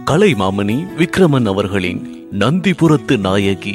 கலைமாமணி விக்ரமன் அவர்களின் நந்திபுரத்து நாயகி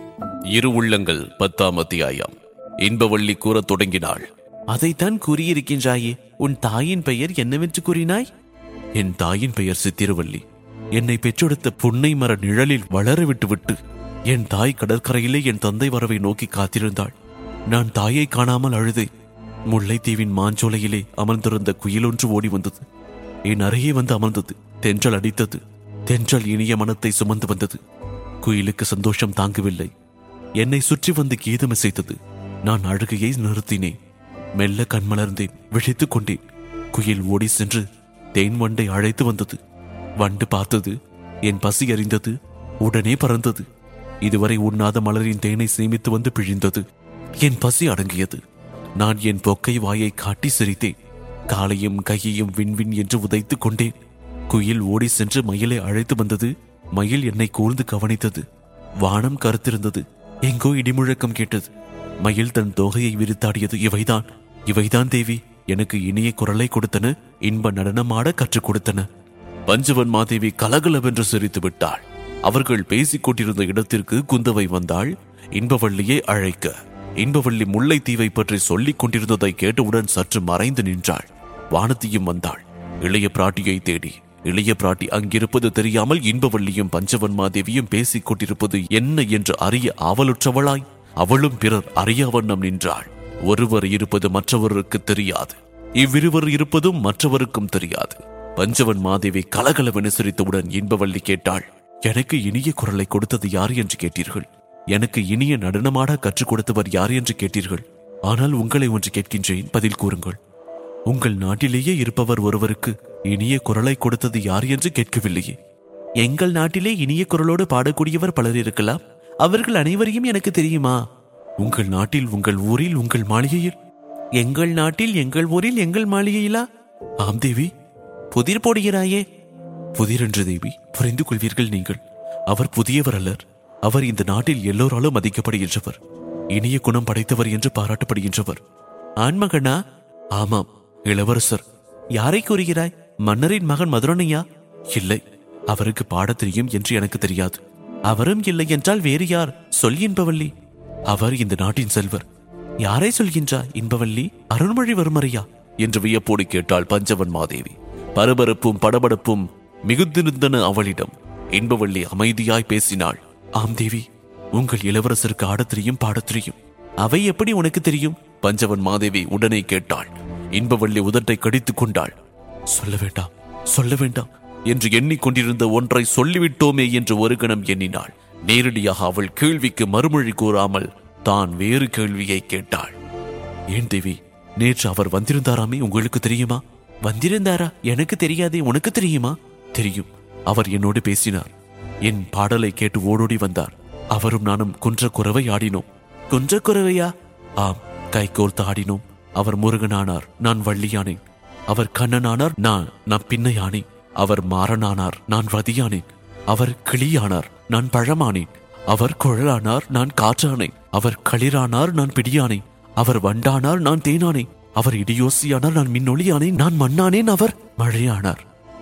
இரு உள்ளங்கள் பத்தாம் அத்தியாயம் இன்பவள்ளி கூறத் தொடங்கினாள் அதைத்தான் கூறியிருக்கின்றாயே உன் தாயின் பெயர் என்னவென்று கூறினாய் என் தாயின் பெயர் சித்திரவள்ளி என்னை பெற்றெடுத்த புன்னை மர நிழலில் வளர விட்டுவிட்டு என் தாய் கடற்கரையிலே என் தந்தை வரவை நோக்கி காத்திருந்தாள் நான் தாயை காணாமல் அழுதேன் முல்லைத்தீவின் மாஞ்சோலையிலே அமர்ந்திருந்த குயிலொன்று ஓடி வந்தது என் அருகே வந்து அமர்ந்தது தென்றல் அடித்தது தென்றல் இனிய மனத்தை சுமந்து வந்தது குயிலுக்கு சந்தோஷம் தாங்கவில்லை என்னை சுற்றி வந்து கீதம் இசைத்தது நான் அழுகையை நிறுத்தினேன் மெல்ல கண்மலர்ந்தேன் விழித்துக் கொண்டேன் குயில் ஓடி சென்று தேன் வண்டை அழைத்து வந்தது வண்டு பார்த்தது என் பசி அறிந்தது உடனே பறந்தது இதுவரை உண்ணாத மலரின் தேனை சேமித்து வந்து பிழிந்தது என் பசி அடங்கியது நான் என் பொக்கை வாயை காட்டி சிரித்தேன் காலையும் கையையும் விண்வின் என்று உதைத்துக் கொண்டேன் குயில் ஓடி சென்று மயிலை அழைத்து வந்தது மயில் என்னை கூர்ந்து கவனித்தது வானம் கருத்திருந்தது எங்கோ இடிமுழக்கம் கேட்டது மயில் தன் தோகையை விரித்தாடியது இவைதான் இவைதான் தேவி எனக்கு இனிய குரலை கொடுத்தன இன்ப நடனமாட கற்றுக் கொடுத்தன பஞ்சவன் மாதேவி கலகலவென்று சிரித்து விட்டாள் அவர்கள் பேசிக் கொண்டிருந்த இடத்திற்கு குந்தவை வந்தாள் இன்பவள்ளியை அழைக்க இன்பவள்ளி முல்லைத்தீவை பற்றி சொல்லிக் கொண்டிருந்ததை கேட்டவுடன் சற்று மறைந்து நின்றாள் வானத்தியும் வந்தாள் இளைய பிராட்டியை தேடி இளைய பிராட்டி அங்கிருப்பது தெரியாமல் இன்பவள்ளியும் பஞ்சவன் மாதேவியும் பேசிக் கொண்டிருப்பது என்ன என்று அறிய ஆவலுற்றவளாய் அவளும் பிறர் அறியா வண்ணம் நின்றாள் ஒருவர் இருப்பது மற்றவருக்கு தெரியாது இவ்விருவர் இருப்பதும் மற்றவருக்கும் தெரியாது பஞ்சவன் மாதேவி கலகலவென சிரித்தவுடன் இன்பவள்ளி கேட்டாள் எனக்கு இனிய குரலை கொடுத்தது யார் என்று கேட்டீர்கள் எனக்கு இனிய நடனமாட கற்றுக் கொடுத்தவர் யார் என்று கேட்டீர்கள் ஆனால் உங்களை ஒன்று கேட்கின்றேன் பதில் கூறுங்கள் உங்கள் நாட்டிலேயே இருப்பவர் ஒருவருக்கு இனிய குரலை கொடுத்தது யார் என்று கேட்கவில்லையே எங்கள் நாட்டிலே இனிய குரலோடு பாடக்கூடியவர் பலர் இருக்கலாம் அவர்கள் அனைவரையும் எனக்கு தெரியுமா உங்கள் நாட்டில் உங்கள் ஊரில் உங்கள் மாளிகையில் எங்கள் நாட்டில் எங்கள் ஊரில் எங்கள் மாளிகையிலா ஆம் தேவி புதிர் போடுகிறாயே புதிரென்று தேவி புரிந்து கொள்வீர்கள் நீங்கள் அவர் புதியவர் அல்லர் அவர் இந்த நாட்டில் எல்லோராலும் மதிக்கப்படுகின்றவர் இனிய குணம் படைத்தவர் என்று பாராட்டப்படுகின்றவர் ஆண்மகனா ஆமாம் இளவரசர் யாரை கூறுகிறாய் மன்னரின் மகன் மதுரனையா இல்லை அவருக்கு பாடத் தெரியும் என்று எனக்கு தெரியாது அவரும் இல்லை என்றால் வேறு யார் சொல் இன்பவள்ளி அவர் இந்த நாட்டின் செல்வர் யாரை சொல்கின்றாய் இன்பவள்ளி அருண்மொழிவர்மரையா என்று வியப்போடு கேட்டாள் பஞ்சவன் மாதேவி பரபரப்பும் படபடப்பும் மிகுந்திருந்தன அவளிடம் இன்பவள்ளி அமைதியாய் பேசினாள் ஆம் தேவி உங்கள் இளவரசருக்கு ஆடத் தெரியும் பாடத் தெரியும் அவை எப்படி உனக்கு தெரியும் பஞ்சவன் மாதேவி உடனே கேட்டாள் இன்பவள்ளி உதட்டை கடித்துக் கொண்டாள் சொல்ல வேண்டாம் சொல்ல வேண்டாம் என்று எண்ணிக்கொண்டிருந்த ஒன்றை சொல்லிவிட்டோமே என்று ஒரு கணம் எண்ணினாள் நேரடியாக அவள் கேள்விக்கு மறுமொழி கூறாமல் தான் வேறு கேள்வியை கேட்டாள் ஏன் தேவி நேற்று அவர் வந்திருந்தாராமே உங்களுக்கு தெரியுமா வந்திருந்தாரா எனக்கு தெரியாதே உனக்கு தெரியுமா தெரியும் அவர் என்னோடு பேசினார் என் பாடலை கேட்டு ஓடோடி வந்தார் அவரும் நானும் குன்ற குறவை ஆடினோம் குன்றக்குறவையா ஆம் கை கோர்த்து ஆடினோம் அவர் முருகனானார் நான் வள்ளியானேன் அவர் கண்ணனானார் நான் நான் பின்னையானேன் அவர் மாறனானார் நான் வதியானேன் அவர் கிளியானார் நான் பழமானேன் அவர் குழலானார் நான் காற்றானேன் அவர் களிரானார் நான் பிடியானேன் அவர் வண்டானார் நான் தேனானேன் அவர் இடியோசியானார் நான் மின்னொளியானேன் நான் மண்ணானேன் அவர் மழையானார்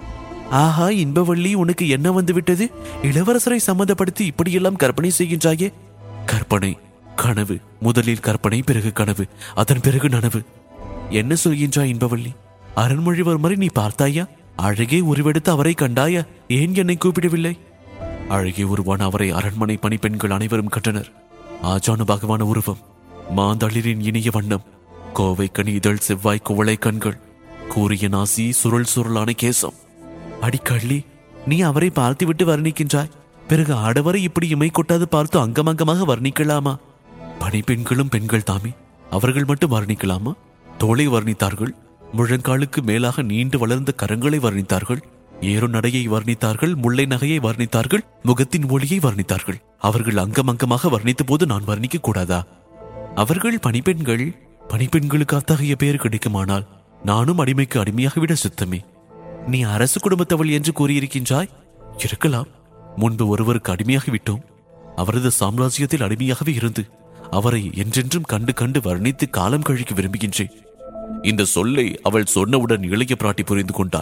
ஆஹா இன்பவள்ளி உனக்கு என்ன வந்து விட்டது இளவரசரை சம்மந்தப்படுத்தி இப்படியெல்லாம் கற்பனை செய்கின்றாயே கற்பனை கனவு முதலில் கற்பனை பிறகு கனவு அதன் பிறகு நனவு என்ன சொல்கின்றாய் இன்பவள்ளி அருண்மொழிவர்மரை நீ பார்த்தாயா அழகே உருவெடுத்து அவரை கண்டாயா ஏன் என்னை கூப்பிடவில்லை அழகே உருவான அவரை அரண்மனை பணிப்பெண்கள் அனைவரும் கண்டனர் ஆஜானு பகவான உருவம் மாந்தளிரின் இனிய வண்ணம் கோவை கனி இதழ் செவ்வாய் குவளை கண்கள் கூறிய நாசி சுருள் சுருளான கேசம் அடிக்கள்ளி நீ அவரை பார்த்துவிட்டு வர்ணிக்கின்றாய் பிறகு ஆடவரை இப்படி இமை கொட்டாது பார்த்து அங்கமங்கமாக வர்ணிக்கலாமா பணிப்பெண்களும் பெண்கள் தாமே அவர்கள் மட்டும் வர்ணிக்கலாமா தோளை வர்ணித்தார்கள் முழங்காலுக்கு மேலாக நீண்டு வளர்ந்த கரங்களை வர்ணித்தார்கள் ஏறு நடையை வர்ணித்தார்கள் முல்லை நகையை வர்ணித்தார்கள் முகத்தின் ஒளியை வர்ணித்தார்கள் அவர்கள் அங்கம் அங்கமாக வர்ணித்த போது நான் வர்ணிக்க கூடாதா அவர்கள் பணிப்பெண்கள் பணிப்பெண்களுக்கு அத்தகைய பெயர் கிடைக்குமானால் நானும் அடிமைக்கு அடிமையாகிவிட சுத்தமே நீ அரசு குடும்பத்தவள் என்று கூறியிருக்கின்றாய் இருக்கலாம் முன்பு ஒருவருக்கு அடிமையாகி விட்டோம் அவரது சாம்ராஜ்யத்தில் அடிமையாகவே இருந்து அவரை என்றென்றும் கண்டு கண்டு வர்ணித்து காலம் கழிக்க விரும்புகின்றேன் இந்த சொல்லை அவள் சொன்னவுடன் இளைய பிராட்டி புரிந்து கொண்டாள்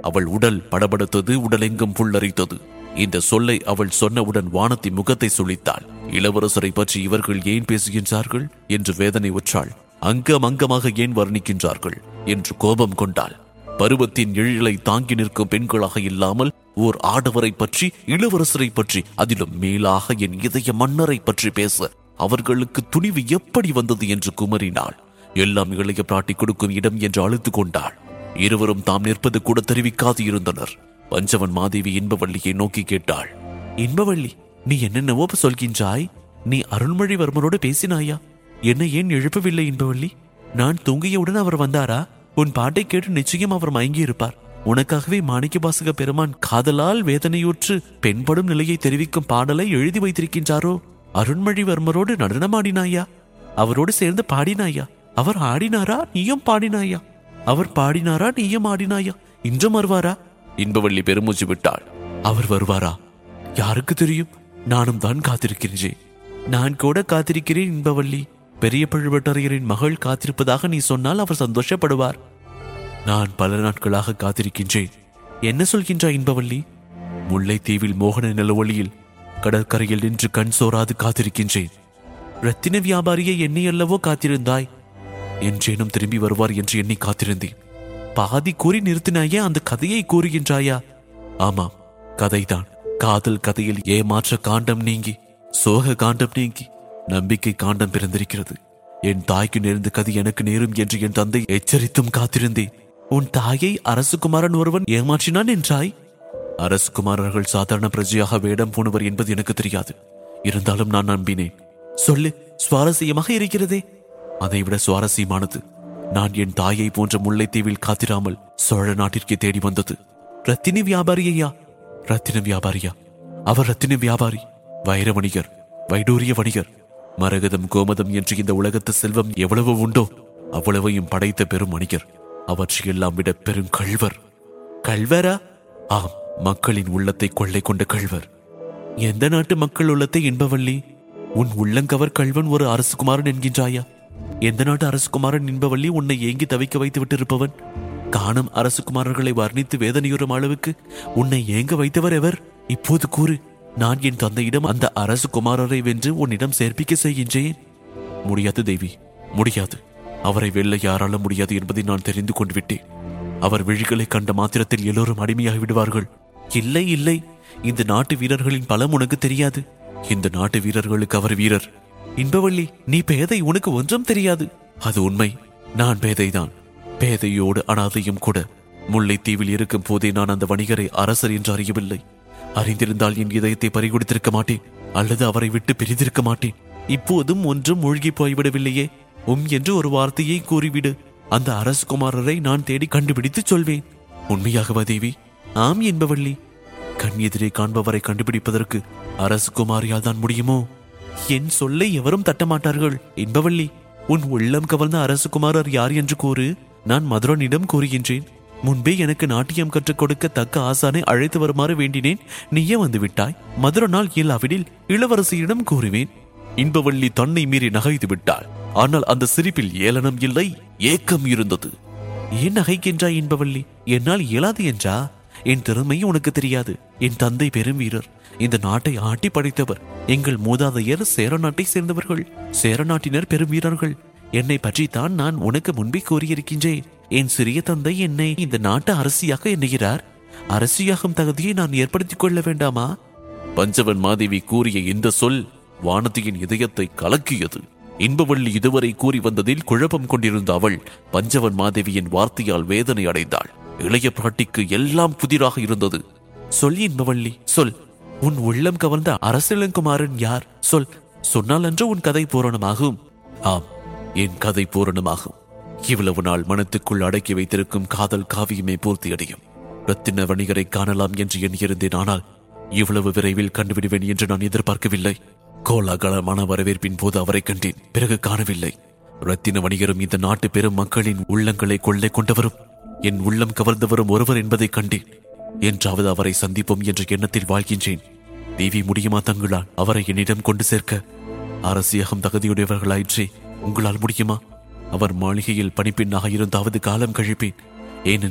அவள் உடல் படபடத்தது உடலெங்கும் புல்லரித்தது இந்த சொல்லை அவள் சொன்னவுடன் வானத்தி முகத்தை சுளித்தாள் இளவரசரை பற்றி இவர்கள் ஏன் பேசுகின்றார்கள் என்று வேதனை உற்றாள் அங்கம் அங்கமாக ஏன் வர்ணிக்கின்றார்கள் என்று கோபம் கொண்டாள் பருவத்தின் எழிலை தாங்கி நிற்கும் பெண்களாக இல்லாமல் ஓர் ஆடவரை பற்றி இளவரசரை பற்றி அதிலும் மேலாக என் இதய மன்னரை பற்றி பேச அவர்களுக்கு துணிவு எப்படி வந்தது என்று குமரினாள் எல்லாம் இளைய பிராட்டி கொடுக்கும் இடம் என்று அழுத்து கொண்டாள் இருவரும் தாம் நிற்பது கூட தெரிவிக்காது இருந்தனர் பஞ்சவன் மாதேவி இன்பவள்ளியை நோக்கி கேட்டாள் இன்பவள்ளி நீ என்னென்னவோ சொல்கின்றாய் நீ அருள்மொழிவர்மனோடு பேசினாயா என்னை ஏன் எழுப்பவில்லை இன்பவள்ளி நான் தூங்கியவுடன் அவர் வந்தாரா உன் பாட்டை கேட்டு நிச்சயம் அவர் மயங்கி இருப்பார் உனக்காகவே மாணிக்க வாசக பெருமான் காதலால் வேதனையுற்று பெண்படும் நிலையை தெரிவிக்கும் பாடலை எழுதி வைத்திருக்கின்றாரோ அருண்மொழிவர்மரோடு நடனமாடினாயா அவரோடு சேர்ந்து பாடினாயா அவர் ஆடினாரா நீயும் பாடினாயா அவர் பாடினாரா நீயும் ஆடினாயா இன்றும் வருவாரா இன்பவள்ளி பெருமூச்சு விட்டாள் அவர் வருவாரா யாருக்கு தெரியும் நானும் தான் காத்திருக்கின்றேன் நான் கூட காத்திருக்கிறேன் இன்பவள்ளி பெரிய பழுவட்டரையரின் மகள் காத்திருப்பதாக நீ சொன்னால் அவர் சந்தோஷப்படுவார் நான் பல நாட்களாக காத்திருக்கின்றேன் என்ன சொல்கின்றாய் இன்பவள்ளி முல்லைத்தீவில் மோகன நிலவொளியில் கடற்கரையில் நின்று கண் சோராது காத்திருக்கின்றேன் ரத்தின வியாபாரியை என்னை அல்லவோ காத்திருந்தாய் என்றேனும் திரும்பி வருவார் என்று எண்ணி காத்திருந்தேன் பாதி கூறி நிறுத்தினாயே அந்த கதையை கூறுகின்றாயா ஆமாம் கதைதான் காதல் கதையில் ஏமாற்ற காண்டம் நீங்கி சோக காண்டம் நீங்கி நம்பிக்கை காண்டம் பிறந்திருக்கிறது என் தாய்க்கு நேர்ந்த கதை எனக்கு நேரும் என்று என் தந்தை எச்சரித்தும் காத்திருந்தேன் உன் தாயை அரசுகுமாரன் ஒருவன் ஏமாற்றினான் என்றாய் அரசுகுமாரர்கள் சாதாரண பிரஜையாக வேடம் போனவர் என்பது எனக்கு தெரியாது இருந்தாலும் நான் நம்பினேன் சொல்லு சுவாரஸ்யமாக இருக்கிறதே அதைவிட சுவாரஸ்யமானது நான் என் தாயை போன்ற முல்லைத்தீவில் காத்திராமல் சோழ நாட்டிற்கே தேடி வந்தது ரத்தினி வியாபாரியையா ரத்தின வியாபாரியா அவர் ரத்தின வியாபாரி வைர வணிகர் வைடூரிய வணிகர் மரகதம் கோமதம் என்று இந்த உலகத்து செல்வம் எவ்வளவு உண்டோ அவ்வளவையும் படைத்த பெரும் வணிகர் அவற்றையெல்லாம் விட பெரும் கள்வர் கள்வரா ஆம் மக்களின் உள்ளத்தை கொள்ளை கொண்ட கள்வர் எந்த நாட்டு மக்கள் உள்ளத்தை என்பவள்ளி உன் உள்ளங்கவர் கள்வன் ஒரு அரசுகுமாரன் என்கின்றாயா எந்த நாட்டு அரசுகுமாரன் என்பவள்ளி உன்னை ஏங்கி தவிக்க வைத்து விட்டிருப்பவன் காணும் அரசுகுமாரர்களை வர்ணித்து வேதனையுறும் அளவுக்கு உன்னை ஏங்க வைத்தவர் எவர் இப்போது கூறு நான் என் தந்தையிடம் அந்த அரசு குமாரரை வென்று உன்னிடம் சேர்ப்பிக்க செய்கின்றேன் முடியாது தேவி முடியாது அவரை வெல்ல யாரால முடியாது என்பதை நான் தெரிந்து கொண்டு விட்டேன் அவர் விழிகளை கண்ட மாத்திரத்தில் எல்லோரும் அடிமையாகி விடுவார்கள் இல்லை இல்லை இந்த நாட்டு வீரர்களின் பலம் உனக்கு தெரியாது இந்த நாட்டு வீரர்களுக்கு அவர் வீரர் இன்பவள்ளி நீ பேதை உனக்கு ஒன்றும் தெரியாது அது உண்மை நான் பேதைதான் பேதையோடு அனாதையும் கூட முல்லைத்தீவில் இருக்கும் போதே நான் அந்த வணிகரை அரசர் என்று அறியவில்லை அறிந்திருந்தால் என் இதயத்தை பறிகொடுத்திருக்க மாட்டேன் அல்லது அவரை விட்டு பிரிந்திருக்க மாட்டேன் இப்போதும் ஒன்றும் மூழ்கி போய்விடவில்லையே உம் என்று ஒரு வார்த்தையை கூறிவிடு அந்த அரசகுமாரரை நான் தேடி கண்டுபிடித்து சொல்வேன் உண்மையாகவா தேவி ஆம் என்பவள்ளி கண் எதிரே காண்பவரை கண்டுபிடிப்பதற்கு அரசகுமாரியால் தான் முடியுமோ என் சொல்லை எவரும் தட்டமாட்டார்கள் என்பவள்ளி உன் உள்ளம் கவர்ந்த அரசகுமாரர் யார் என்று கூறு நான் மதுரனிடம் கூறுகின்றேன் முன்பே எனக்கு நாட்டியம் கற்றுக் கொடுக்க தக்க ஆசானை அழைத்து வருமாறு வேண்டினேன் நீயே வந்து விட்டாய் மதுரனால் இல்லாவிடில் இளவரசியிடம் கூறுவேன் இன்பவள்ளி தன்னை மீறி நகைத்து விட்டாள் ஆனால் அந்த சிரிப்பில் ஏளனம் இல்லை ஏக்கம் இருந்தது ஏன் நகைக்கின்றாய் இன்பவள்ளி என்னால் இயலாது என்றா என் திறமை உனக்கு தெரியாது என் தந்தை பெரும் வீரர் இந்த நாட்டை ஆட்டி படைத்தவர் எங்கள் மூதாதையர் சேர நாட்டை சேர்ந்தவர்கள் சேர நாட்டினர் பெரும் வீரர்கள் என்னை பற்றித்தான் நான் உனக்கு முன்பே கூறியிருக்கின்றேன் என் சிறிய தந்தை என்னை இந்த நாட்டு அரசியாக எண்ணுகிறார் அரசியாகும் தகுதியை நான் ஏற்படுத்திக் கொள்ள வேண்டாமா பஞ்சவன் மாதேவி கூறிய இந்த சொல் வானதியின் இதயத்தை கலக்கியது இன்பவள்ளி இதுவரை கூறி வந்ததில் குழப்பம் கொண்டிருந்த அவள் பஞ்சவன் மாதேவியின் வார்த்தையால் வேதனை அடைந்தாள் இளைய பிராட்டிக்கு எல்லாம் புதிராக இருந்தது சொல் இன்பவள்ளி சொல் உன் உள்ளம் கவர்ந்த அரசியலங்குமாரன் யார் சொல் சொன்னால் அன்று உன் கதை பூரணமாகும் ஆம் என் கதை பூரணமாகும் இவ்வளவு நாள் மனத்துக்குள் அடக்கி வைத்திருக்கும் காதல் காவியமே பூர்த்தியடையும் ரத்தின வணிகரை காணலாம் என்று எண்ணியிருந்தேன் ஆனால் இவ்வளவு விரைவில் கண்டுவிடுவேன் என்று நான் எதிர்பார்க்கவில்லை கோலாகலமான வரவேற்பின் போது அவரை கண்டேன் பிறகு காணவில்லை ரத்தின வணிகரும் இந்த நாட்டு பெரும் மக்களின் உள்ளங்களை கொள்ளை கொண்டவரும் என் உள்ளம் கவர்ந்தவரும் ஒருவர் என்பதை கண்டேன் என்றாவது அவரை சந்திப்போம் என்ற எண்ணத்தில் வாழ்கின்றேன் தேவி முடியுமா தங்களால் அவரை என்னிடம் கொண்டு சேர்க்க அரசியகம் தகுதியுடையவர்களாயிற்றே உங்களால் முடியுமா அவர் மாளிகையில் பணிப்பெண்ணாக இருந்தாவது காலம் கழிப்பேன் ஏனென்றால்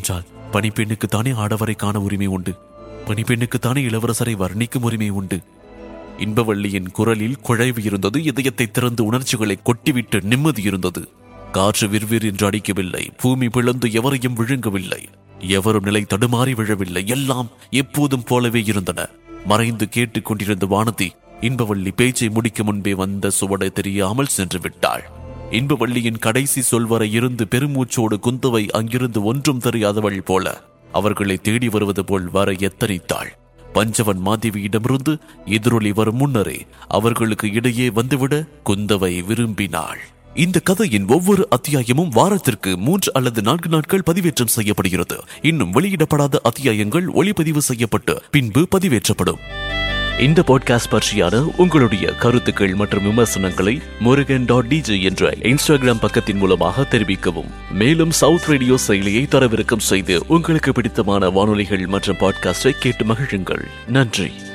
பணிப்பெண்ணுக்கு தானே ஆடவரை காண உரிமை உண்டு பணிப்பெண்ணுக்கு தானே இளவரசரை வர்ணிக்கும் உரிமை உண்டு இன்பவள்ளியின் குரலில் குழைவு இருந்தது இதயத்தை திறந்து உணர்ச்சிகளை கொட்டிவிட்டு நிம்மதி இருந்தது காற்று விர்விர் என்று அடிக்கவில்லை பூமி பிளந்து எவரையும் விழுங்கவில்லை எவரும் நிலை தடுமாறி விழவில்லை எல்லாம் எப்போதும் போலவே இருந்தன மறைந்து கேட்டுக் கொண்டிருந்த வானதி இன்பவள்ளி பேச்சை முடிக்க முன்பே வந்த சுவடை தெரியாமல் சென்று விட்டாள் இன்பவள்ளியின் கடைசி சொல்வரை இருந்து பெருமூச்சோடு குந்தவை அங்கிருந்து ஒன்றும் தெரியாதவள் போல அவர்களை தேடி வருவது போல் வர எத்தனித்தாள் பஞ்சவன் மாதேவியிடமிருந்து எதிரொலி வரும் முன்னரே அவர்களுக்கு இடையே வந்துவிட குந்தவை விரும்பினாள் இந்த கதையின் ஒவ்வொரு அத்தியாயமும் வாரத்திற்கு மூன்று அல்லது நான்கு நாட்கள் பதிவேற்றம் செய்யப்படுகிறது இன்னும் வெளியிடப்படாத அத்தியாயங்கள் ஒளிப்பதிவு செய்யப்பட்டு பின்பு பதிவேற்றப்படும் இந்த பாட்காஸ்ட் பற்றியான உங்களுடைய கருத்துக்கள் மற்றும் விமர்சனங்களை முருகன் டாட் டிஜே என்ற இன்ஸ்டாகிராம் பக்கத்தின் மூலமாக தெரிவிக்கவும் மேலும் சவுத் ரேடியோ செயலியை தரவிறக்கம் செய்து உங்களுக்கு பிடித்தமான வானொலிகள் மற்றும் பாட்காஸ்டை கேட்டு மகிழுங்கள் நன்றி